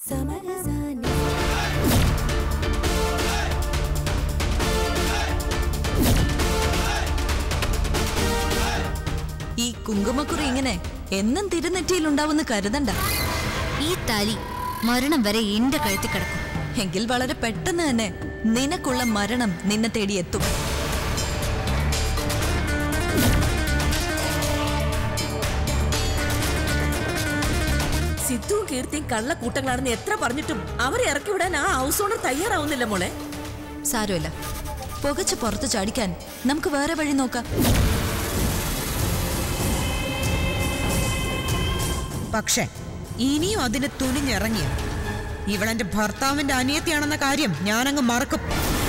ഈ കുങ്കുമക്കുറി ഇങ്ങനെ എന്നും തിരുനെറ്റിയിലുണ്ടാവുന്ന കരുതണ്ട ഈ താലി മരണം വരെ എന്റെ കഴുത്തിൽ കിടക്കും എങ്കിൽ വളരെ പെട്ടെന്ന് തന്നെ നിനക്കുള്ള മരണം നിന്നെ തേടിയെത്തും സിദ്ധുവും കീർത്തിയും കള്ളക്കൂട്ടങ്ങളാണെന്ന് എത്ര പറഞ്ഞിട്ടും അവരെ ഇറക്കി വിടാൻ ആ ഹൗസ് ഓണർ തയ്യാറാവുന്നില്ല മോളെ സാരമില്ല പുകച്ച് പുറത്ത് ചാടിക്കാൻ നമുക്ക് വേറെ വഴി നോക്കാം പക്ഷേ ഇനിയും അതിന് തുനിഞ്ഞിറങ്ങിയ ഇവളെന്റെ ഭർത്താവിന്റെ അനിയത്തിയാണെന്ന കാര്യം ഞാനങ്ങ് മറക്കും